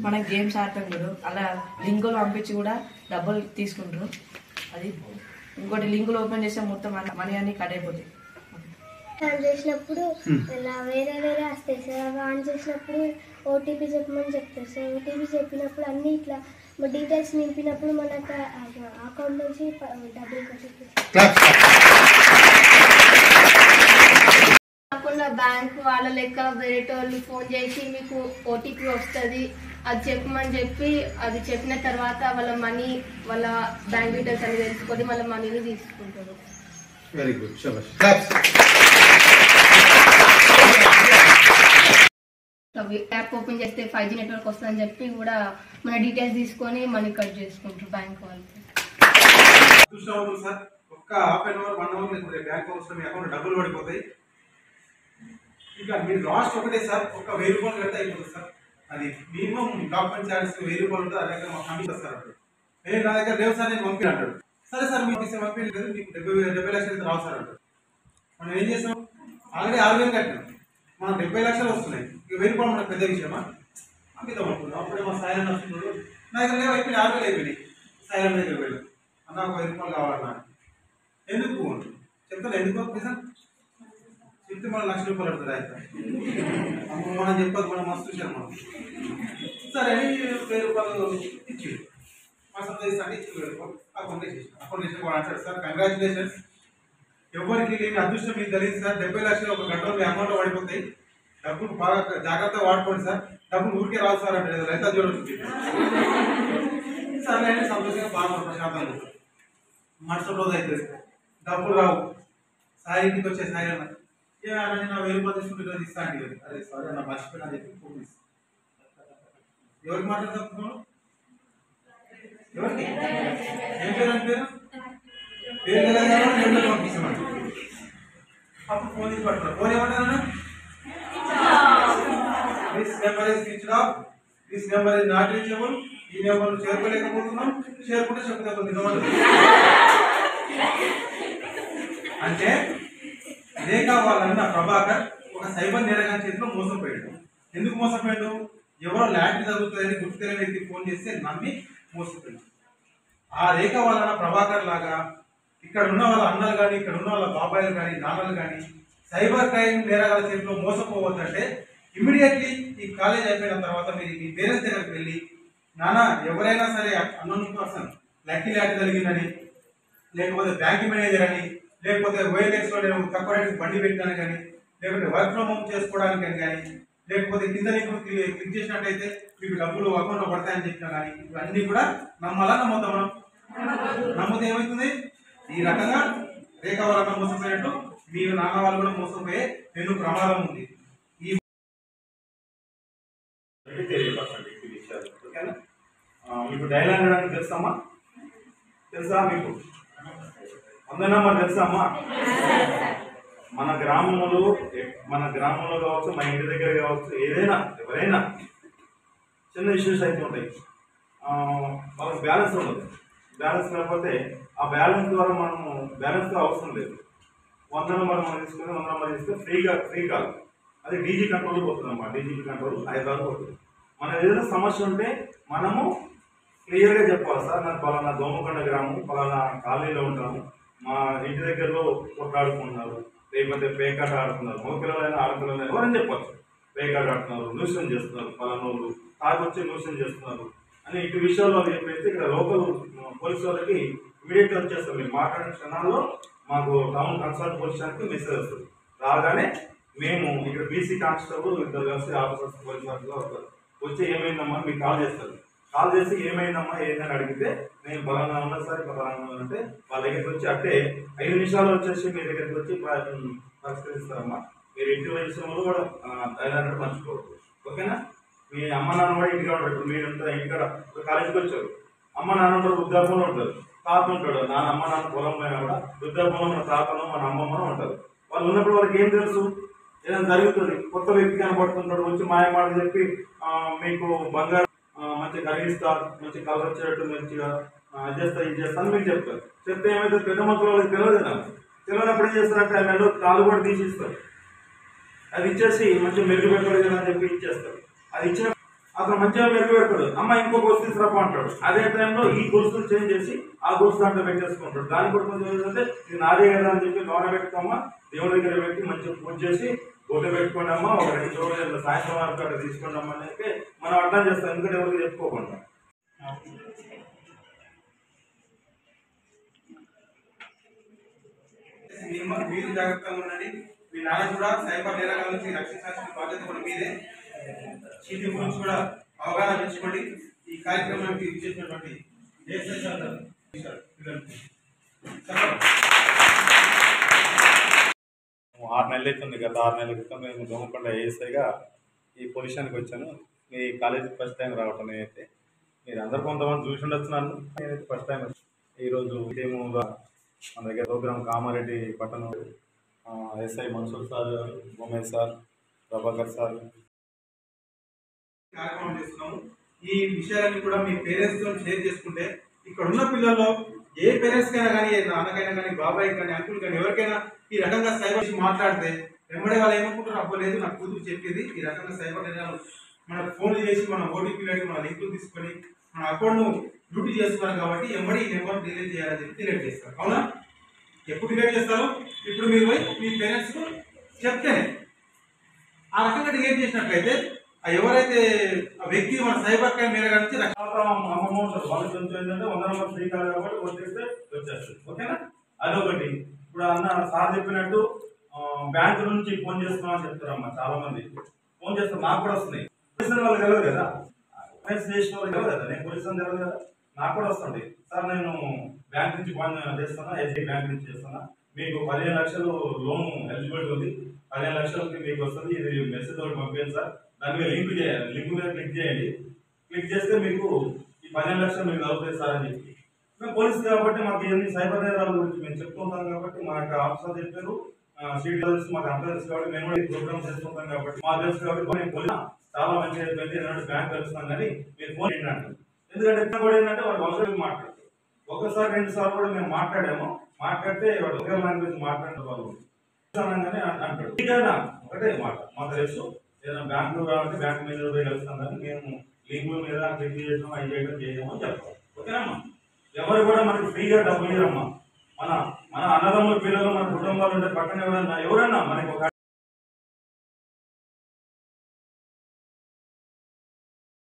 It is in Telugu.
మనం గేమ్స్ ఆడతాం చూడు అలా లింకులు పంపించి కూడా డబ్బులు తీసుకుంటారు అది ఇంకోటి లింకులు ఓపెన్ చేస్తే మొత్తం మనీ అన్ని కట్ అయిపోతాయి ఆన్ చేసినప్పుడు ఇలా వేరే వేరే వస్తాయి సార్ అవి ఆన్ చేసినప్పుడు ఓటీపీ చెప్పమని చెప్తారు సార్ ఓటీపీ చెప్పినప్పుడు అన్నీ ఇట్లా మా డీటెయిల్స్ నింపినప్పుడు మనకు అకౌంట్ నుంచి ప- డబ్బులు కట్టింది కాకుండా బ్యాంక్ వాళ్ళ లెక్క వేరే వాళ్ళు ఫోన్ చేసి మీకు ఓటీపీ వస్తుంది అది చెప్పమని చెప్పి అది చెప్పిన తర్వాత వాళ్ళ మనీ వాళ్ళ బ్యాంక్ డీటెయిల్స్ అన్ని తెలుసుకొని వాళ్ళ మనీని తీసుకుంటారు వెరీ గుడ్ శబాష్ క్లాప్స్ అవి యాప్ ఓపెన్ చేస్తే ఫైవ్ జీ నెట్వర్క్ వస్తుందని చెప్పి కూడా మన డీటెయిల్స్ తీసుకొని మనీ కట్ చేసుకుంటారు బ్యాంక్ వాళ్ళు చూసినప్పుడు సార్ ఒక్క half an hour one hour లేకపోతే బ్యాంక్ అవసరం మీ అకౌంట్ డబ్బులు పడిపోతాయి ఇంకా మీరు లాస్ట్ ఒకటే సార్ ఒక వెయ్యి రూపాయలు కడితే అయిపోతుంది సార్ అది మినిమం డాక్యుమెంట్ ఛార్జెస్ వెయ్యి రూపాయలు ఉంటుంది అది మాకు పంపిస్తారు సార్ అప్పుడు నేను నా దగ్గర లేవు సార్ నేను పంపి అంటాడు సరే సార్ మీకు ఇస్తే పంపించలేదు మీకు డెబ్బై వే- డెబ్బై లక్షలు అయితే రావు సార్ అంటాడు మనం ఏం చేసాం ఆల్రెడీ ఆరు వేలు కట్టినాం మనం డెబ్బై లక్షలు వస్తున్నాయి ఇక వెయ్యి రూపాయలు మనకు పెద్ద విషయమా పంపిద్దాం అనుకున్నాం అప్పుడే మా సాయిలను వస్తున్నాడు నా దగ్గర లేవు అయిపోయినాయి ఆరు వేలు అయిపోయినాయి సాయిలం దగ్గర వెళ్ళాం అన్న ఒక వెయ్యి రూపాయలు కావాలన్నా ఎందుకు చెప్తాను ఎందుకు నిజం చెప్తే మన లక్ష రూపాయలు పడుతుంది అయితే అప్పుడు మనం చెప్పదు మనం మస్తు చూసాం మనం సరే అని వెయ్యి రూపాయలు ఇచ్చి మా సందేశం అంటే ఇచ్చి వెయ్యి రూపాయలు అకౌంట్ చేసిన అకౌంట్ చేసిన వాడు అంటాడు సార్ కంగ్రాచులేషన్స్ ఎవరికి లేని అదృష్టం మీకు తెలియదు సార్ డెబ్బై లక్షలు ఒక గంటలో మీ అకౌంట్లో పడిపోతాయి డబ్బులు బాగా జాగ్రత్తగా వాడుకోండి సార్ డబ్బులు ఊరికే రావు సార్ అంటే రైతా చూడవచ్చు సరే అని సంతోషంగా బాగా ప్రశాంతంగా ఉంటాం. మరుసటి రోజు అయితే డబ్బులు రావు సాయి ఇంటికి వచ్చే సాయి అన్న ఏ అన్న నేను వెయ్యి రూపాయలు తీసుకుంటే ఈరోజు ఇస్తా అండి అరే సారీ అన్న మర్చిపోయినా అని చెప్పి ఫోన్ చేసి ఎవరికి మాట్లాడుతున్నాను ఎవరికి ఏం పేరు అని పేరు పేరు తెలంగాణ నేను పంపిస్తామంట అప్పుడు ఫోన్ తీసి పట్టుకున్నాడు ఫోన్ ఏమంటారు this number is switched off this number is not reachable ఈ నెంబర్ చేరుకోలేకపోతున్నాం చేరుకుంటే చెప్తే దిగమంటుంది అంటే ఇదే కావాలని నా ప్రభాకర్ ఒక సైబర్ నేరగాని చేతిలో మోసపోయాడు ఎందుకు మోసపోయాడు ఎవరో లాంటి జరుగుతుందని గుర్తు తెలియని వ్యక్తి ఫోన్ చేస్తే నమ్మి మోసపోయాడు ఆ రేఖ వలన ప్రభాకర్ లాగా ఇక్కడ ఉన్న వాళ్ళ అన్నలు కానీ ఇక్కడ ఉన్న వాళ్ళ బాబాయిలు కానీ నాన్నలు కానీ సైబర్ క్రైమ్ నేరగాల చేతిలో మోసపోవద్దంటే ఇమీడియట్లీ ఈ కాలేజ్ అయిపోయిన తర్వాత మీరు మీ పేరెంట్స్ దగ్గరికి వెళ్ళి నాన్న ఎవరైనా సరే అన్నోన్ పర్సన్ లక్కీ ల్యాట్ జరిగిందని లేకపోతే బ్యాంక్ మేనేజర్ అని లేకపోతే ఓఎల్ఎక్స్ లో నేను తక్కువ రేటుకి బండి పెట్టాను కానీ లేకపోతే వర్క్ ఫ్రమ్ హోమ్ చేసుకోవడానికి కానీ లేకపోతే కింద లింక్ క్లిక్ చేసినట్టయితే మీకు డబ్బులు అకౌంట్ లో పడతాయని చెప్పినా కానీ ఇవన్నీ కూడా నమ్మాలా నమ్మొద్దాం మనం నమ్మితే ఏమవుతుంది ఈ రకంగా రేఖ వలన మోసపోయినట్టు మీ నాన్న వాళ్ళు కూడా మోసపోయే నేను ప్రమాదం ఉంది ఈ తెలియపరచండి ఈ విషయాలు ఓకేనా ఆ, మీకు డైల్ అనడానికి తెలుసమ్మా తెలుసా మీకు వంద నెంబర్ తెలుసా అమ్మా మన గ్రామంలో మన గ్రామంలో కావచ్చు మన ఇంటి దగ్గర కావచ్చు ఏదైనా ఎవరైనా చిన్న ఇష్యూస్ అయితే ఉంటాయి ఆ, వాళ్ళకి బ్యాలెన్స్ ఉండదు బ్యాలెన్స్ లేకపోతే ఆ బ్యాలెన్స్ ద్వారా మనము బ్యాలెన్స్ అవసరం లేదు వంద నెంబర్ మనం తీసుకుని వంద నెంబర్ తీసుకుని ఫ్రీగా ఫ్రీ కాదు అది డీజీ కంట్రోల్ పోతుంది అమ్మా డీజీ కంట్రోల్ హైదరాబాద్ పోతుంది మన ఏదైనా సమస్య ఉంటే మనము క్లియర్గా చెప్పాలి సార్ నాకు పలానా దోమకొండ గ్రామం పలానా కాలనీలో ఉంటాము మా ఇంటి దగ్గరలో కొట్లాడుకుంటున్నారు లేకపోతే పేకాట ఆడుతున్నారు మగపిల్లలైనా ఆడపిల్లలైనా ఎవరైనా చెప్పచ్చు పేకాట ఆడుతున్నారు న్యూసన్ చేస్తున్నారు పలానా వాళ్ళు తాగొచ్చి న్యూసన్ చేస్తున్నారు అని ఇటు విషయాల్లో అది చెప్పేసి ఇక్కడ లోకల్ పోలీసు వాళ్ళకి ఇమీడియట్గా వచ్చేస్తారు మీరు మాట్లాడిన క్షణాల్లో మాకు టౌన్ కన్సల్ట్ పోలీస్ స్టేషన్కి మెసేజ్ వస్తుంది రాగానే మేము ఇక్కడ బీసీ కానిస్టేబుల్ ఇద్దరు కలిసి ఆఫీసర్స్ పోలీస్ ఆఫీసర్లో వస్తారు వచ్చి ఏమైందమ్మా మీకు కాల్ చేస్తారు కాల్ చేసి ఏమైందమ్మా ఏందని అడిగితే నేను బలంగా ఉన్నా సార్ ఇట్లా బలంగా ఉన్నా అంటే వాళ్ళ దగ్గరికి వచ్చి అంటే ఐదు నిమిషాలు వచ్చేసి మీ దగ్గరికి వచ్చి ప- పరిష్కరిస్తారమ్మా మీరు ఇంటి విషయంలో కూడా ధైర్యాన్ని మర్చిపోవద్దు ఓకేనా మీ అమ్మ నాన్న కూడా ఇంటికాడ ఉంటారు మీరు ఉంటారు ఇంటికాడ ఒక కాలేజీకి వచ్చారు అమ్మ నాన్న ఉంటారు వృద్ధాపంలో ఉంటారు తాత ఉంటాడు నాన్న అమ్మ నాన్న పొలం పైన కూడా వృద్ధాపంలో మన తాతను మన అమ్మమ్మను ఉంటారు వాళ్ళు ఉన్నప్పుడు వాళ్ళకి ఏం తెలుసు ఏదైనా జరుగుతుంది కొత్త వ్యక్తి కనబడుతుంటాడు వచ్చి మాయ మాట చెప్పి ఆ, మీకు బంగారు ఆ, మంచిగా కలిగిస్తా మంచి కలర్ వచ్చేటట్టు మంచిగా ఆ, అది చేస్తా ఇది చేస్తా అని మీకు చెప్తారు చెప్తే ఏమైతే పెద్ద మొక్కలు వాళ్ళకి తెలియదు కదా తెలియనప్పుడు ఏం చేస్తారంటే ఆ మెడలో కాలు కూడా తీసి ఇస్తారు అది ఇచ్చేసి మంచిగా మెరుగు పెట్టాలి కదా అని చెప్పి ఇచ్చేస్తారు అది ఇచ్చిన అతను మంచిగా మెరుగు పెడతాడు అమ్మ ఇంకో గొలుసు తీసుకురాపో అంటాడు అదే టైంలో ఈ గొలుసులు చేంజ్ చేసి ఆ గొలుసు దాంట్లో పెట్టేసుకుంటాడు దాని కూడా కొంచెం ఏంటంటే ఇది నాదే కదా అని చెప్పి లోన పెట్టుకోమ్మా దేవుడి దగ్గర పెట్టి మంచిగా పూజ చేసి బొట్టు పెట్టుకోండి అమ్మా ఒక రెండు చోట్ల సాయంత్రం వరకు అక్కడ తీసుకోండి అమ్మా అని చెప్పి మనం అర్థం చేస్తాం ఎందుకంటే ఎవరికి చెప్పుకోకుండా మీ- మీరు జాగ్రత్తగా ఉండండి మీ నాన్న కూడా సైబర్ నేరాల నుంచి రక్షించాల్సిన బాధ్యత కూడా మీదే చీటీ గురించి కూడా అవగాహన పెంచుకోండి ఈ కార్యక్రమానికి ఇచ్చేసినటువంటి దేశ ఆరు నెలలు అవుతుంది గత ఆరు నెలల క్రితం నేను దోమకొండ ఏఎస్ఐగా ఈ పొజిషన్కి వచ్చాను మీ కాలేజీకి ఫస్ట్ టైం రావటం నేనైతే మీరు అందరు కొంతమంది చూసి ఉండొచ్చు నన్ను నేనైతే ఫస్ట్ టైం వచ్చాను ఈరోజు ఇదేమో మన దగ్గర ప్రోగ్రామ్ కామారెడ్డి పట్టణం ఆ, SI Mansoor sir Umesh sir Prabhakar sir కార్యక్రమం చేస్తున్నాము ఈ విషయాలన్నీ కూడా మీ పేరెంట్స్ తో షేర్ చేసుకుంటే ఇక్కడ ఉన్న పిల్లల్లో ఏ పేరెంట్స్ కైనా కానీ ఏ నాన్నకైనా కానీ బాబాయ్ కానీ అంకుల్ కానీ ఎవరికైనా ఈ రకంగా సైబర్ గురించి మాట్లాడితే వెంబడే వాళ్ళు ఏమనుకుంటారు అవ్వలేదు నా కూతురు చెప్పింది ఈ రకంగా సైబర్ నేరాలు మనకు ఫోన్ చేసి మన ఓటీపీ అడిగి మన లింకులు తీసుకొని మన అకౌంట్ డ్యూటీ చేస్తున్నారు కాబట్టి ఎంబడి ఈ నెంబర్ డిలీట్ చేయాలని చెప్పి డిలీట్ చేస్తారు అవునా ఎప్పుడు డిలీట్ చేస్తారు ఇప్పుడు మీరు పోయి మీ పేరెంట్స్ చెప్తేనే ఆ రకంగా డిలీట్ చేసినట్లయితే ఆ ఎవరైతే ఆ వ్యక్తి మన సైబర్ క్రైమ్ మీద నుంచి రక్ష- అమ్మమ్మ ఉంటారు వాళ్ళు కొంచెం ఏంటంటే వంద నెంబర్ ఫ్రీ కాదు కాబట్టి కొట్టేస్తే వచ్చేస్తుంది ఓకేనా అదొకటి ఇప్పుడు అన్న సార్ చెప్పినట్టు ఆ, బ్యాంకు నుంచి ఫోన్ చేస్తున్నామని చెప్తారమ్మా చాలా మంది ఫోన్ చేస్తారు నాకు కూడా వస్తున్నాయి పోలీసు వాళ్ళకి తెలియదు కదా అఫెన్స్ చేసిన వాళ్ళకి తెలియదు కదా నేను పోలీసు అని తెలియదు కదా నాకు కూడా వస్తుంది సార్ నేను బ్యాంక్ నుంచి ఫోన్ చేస్తున్నా ఎస్బీ బ్యాంక్ నుంచి చేస్తున్నా మీకు పదిహేను లక్షలు లోన్ ఎలిజిబిలిటీ ఉంది పదిహేను లక్షలకి మీకు వస్తుంది ఇది మెసేజ్ ఒకటి పంపించండి సార్ దాని మీద లింక్ చేయాలి లింక్ మీద క్లిక్ చేయండి క్లిక్ చేస్తే మీకు ఈ పదిహేను లక్షలు మీకు అవుతాయి సార్ అని చెప్పి మేము పోలీసు కాబట్టి మాకు ఇవన్నీ సైబర్ నేరాల గురించి మేము చెప్తుంటాం కాబట్టి మా యొక్క ఆఫీసర్ చెప్పారు సీట్ తెలుసు మాకు అంతా తెలుసు కాబట్టి మేము కూడా ఈ ప్రోగ్రామ్ చేస్తుంటాం కాబట్టి మాకు తెలుసు కాబట్టి మేము పోలీస్ చాలా మంచిగా అయిపోయింది ఎందుకంటే బ్యాంక్ కలుస్తాం కానీ మీరు ఫోన్ ఏంటంటే ఎందుకంటే ఎక్కడ కూడా ఏంటంటే వాళ్ళు అవసరం మాట్లాడతారు ఒకసారి రెండు సార్లు కూడా మేము మాట్లాడాము మాట్లాడితే వాడు ఒకే లాంగ్వేజ్ మాట్లాడే వాళ్ళు అనగానే అంటాడు ఇదేనా ఒకటే మాట మాకు తెలుసు ఏదైనా బ్యాంకు కాబట్టి బ్యాంక్ మీద పోయి కలుస్తాం కానీ మేము లింకుల మీద క్లిక్ చేయడం అవి చేయడం చేయడం అని చెప్తాం ఓకేనమ్మా ఎవరు కూడా మనకి ఫ్రీగా డబ్బులు ఇవ్వరమ్మా మన మన అన్నదమ్ముల పిల్లలు మన కుటుంబాలు ఉంటే పక్కన ఎవరన్నా ఎవరన్నా మనకి ఒక